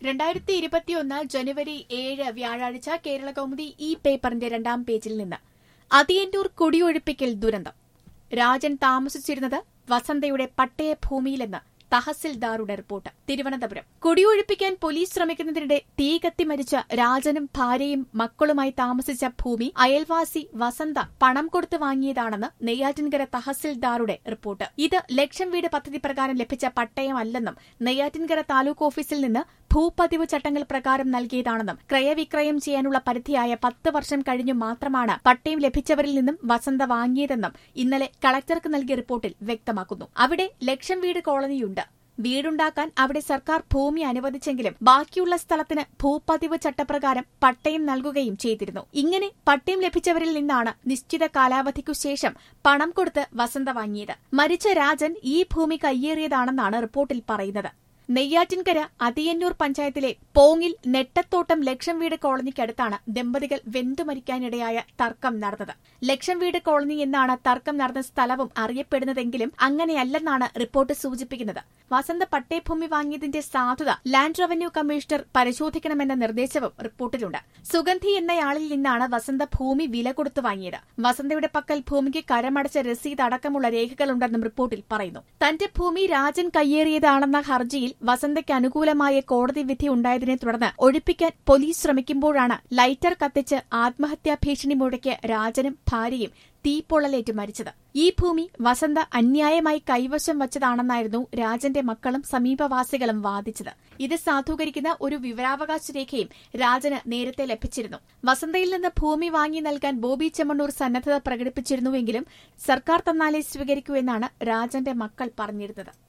രണ്ടായിരത്തി ഇരുപത്തിയൊന്ന് ജനുവരി ഏഴ് വ്യാഴാഴ്ച കേരള കൗമുദി ഈ പേപ്പറിന്റെ രണ്ടാം പേജിൽ നിന്ന് അതിയന്നൂർ കുടിയൊഴിപ്പിക്കൽ ദുരന്തം രാജൻ താമസിച്ചിരുന്നത് വസന്തയുടെ പട്ടയഭൂമിയിലെന്ന് തഹസിൽദാറുടെ റിപ്പോർട്ട് തിരുവനന്തപുരം കുടിയൊഴിപ്പിക്കാൻ പോലീസ് ശ്രമിക്കുന്നതിനിടെ തീ കത്തി മരിച്ച രാജനും ഭാര്യയും മക്കളുമായി താമസിച്ച ഭൂമി അയൽവാസി വസന്ത പണം കൊടുത്ത് വാങ്ങിയതാണെന്ന് നെയ്യാറ്റിൻകര തഹസിൽദാറുടെ റിപ്പോർട്ട് ഇത് ലക്ഷം വീട് പദ്ധതി പ്രകാരം ലഭിച്ച പട്ടയമല്ലെന്നും നെയ്യാറ്റിൻകര താലൂക്ക് ഓഫീസിൽ നിന്ന് ഭൂപതിവ് ചട്ടങ്ങൾ പ്രകാരം നൽകിയതാണെന്നും ക്രയവിക്രയം ചെയ്യാനുള്ള പരിധിയായ പത്ത് വർഷം കഴിഞ്ഞു മാത്രമാണ് പട്ടയം ലഭിച്ചവരിൽ നിന്നും വസന്ത വാങ്ങിയതെന്നും ഇന്നലെ കളക്ടർക്ക് നൽകിയ റിപ്പോർട്ടിൽ വ്യക്തമാക്കുന്നു അവിടെ ലക്ഷം വീട് കോളനിയുണ്ട് വീടുണ്ടാക്കാൻ അവിടെ സർക്കാർ ഭൂമി അനുവദിച്ചെങ്കിലും ബാക്കിയുള്ള സ്ഥലത്തിന് ഭൂപതിവ് ചട്ടപ്രകാരം പട്ടയം നൽകുകയും ചെയ്തിരുന്നു ഇങ്ങനെ പട്ടയം ലഭിച്ചവരിൽ നിന്നാണ് നിശ്ചിത കാലാവധിക്കു ശേഷം പണം കൊടുത്ത് വസന്ത വാങ്ങിയത് മരിച്ച രാജൻ ഈ ഭൂമി കയ്യേറിയതാണെന്നാണ് റിപ്പോർട്ടിൽ പറയുന്നത് നെയ്യാറ്റിൻകര അതിയന്നൂർ പഞ്ചായത്തിലെ പോങ്ങിൽ നെട്ടത്തോട്ടം ലക്ഷം വീട് കോളനിക്കടുത്താണ് ദമ്പതികൾ വെന്തുമരിക്കാനിടയായ തർക്കം നടന്നത് ലക്ഷം വീട് കോളനി എന്നാണ് തർക്കം നടന്ന സ്ഥലവും അറിയപ്പെടുന്നതെങ്കിലും അങ്ങനെയല്ലെന്നാണ് റിപ്പോർട്ട് സൂചിപ്പിക്കുന്നത് വസന്ത പട്ടയഭൂമി വാങ്ങിയതിന്റെ സാധുത ലാൻഡ് റവന്യൂ കമ്മീഷണർ പരിശോധിക്കണമെന്ന നിർദ്ദേശവും റിപ്പോർട്ടിലുണ്ട് സുഗന്ധി എന്നയാളിൽ നിന്നാണ് വസന്ത ഭൂമി വില കൊടുത്തു വാങ്ങിയത് വസന്തയുടെ പക്കൽ ഭൂമിക്ക് കരമടച്ച രസീത് അടക്കമുള്ള രേഖകളുണ്ടെന്നും റിപ്പോർട്ടിൽ പറയുന്നു തന്റെ ഭൂമി രാജൻ കയ്യേറിയതാണെന്ന ഹർജിയിൽ വസന്തയ്ക്ക് അനുകൂലമായ കോടതി വിധി ഉണ്ടായതിനെ തുടർന്ന് ഒഴിപ്പിക്കാൻ പോലീസ് ശ്രമിക്കുമ്പോഴാണ് ലൈറ്റർ കത്തിച്ച് ആത്മഹത്യാ ഭീഷണി മുഴക്കിയ രാജനും ഭാര്യയും തീപ്പൊള്ളലേറ്റ് മരിച്ചത് ഈ ഭൂമി വസന്ത അന്യായമായി കൈവശം വച്ചതാണെന്നായിരുന്നു രാജന്റെ മക്കളും സമീപവാസികളും വാദിച്ചത് ഇത് സാധൂകരിക്കുന്ന ഒരു വിവരാവകാശ രേഖയും രാജന് നേരത്തെ ലഭിച്ചിരുന്നു വസന്തയിൽ നിന്ന് ഭൂമി വാങ്ങി നൽകാൻ ബോബി ചെമ്മണ്ണൂർ സന്നദ്ധത പ്രകടിപ്പിച്ചിരുന്നുവെങ്കിലും സർക്കാർ തന്നാലേ സ്വീകരിക്കൂ എന്നാണ് രാജന്റെ മക്കൾ പറഞ്ഞിരുന്നത്